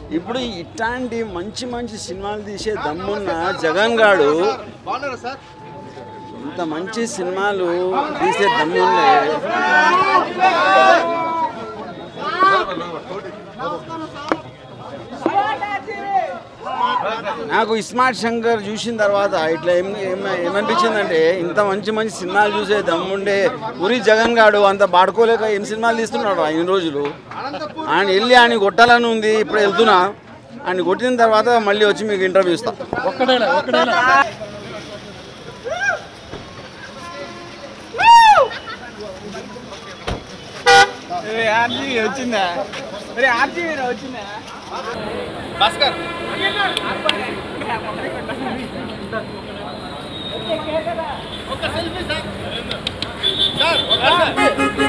ఇప్పుడు ఇట్లాంటి మంచి మంచి సినిమాలు తీసే దమ్మున్న జగన్ గాడు బాగున్నారా సార్ ఇంత మంచి సినిమాలు తీసే దమ్ముండే నాకు ఇస్మార్ట్ శంకర్ చూసిన తర్వాత ఇట్లా ఏం ఏం- ఏమనిపించిందంటే ఇంత మంచి మంచి సినిమాలు చూసే దమ్ముండే ఉరి జగన్ గాడు అంత పాడుకోలేక ఏం సినిమాలు తీస్తున్నాడు ఇన్ని రోజులు ఆయన వెళ్ళి ఆయన కొట్టాలని ఉంది ఇప్పుడు వెళ్తున్నా ఆయన కొట్టిన తర్వాత మళ్ళీ వచ్చి మీకు ఇంటర్వ్యూ ఇస్తా ఒక్కడేనా ఒక్కడేనా వచ్చిందా అరే ఆర్జీ వచ్చిందా భాస్కర్ ఒక సెల్ఫీ సార్ సార్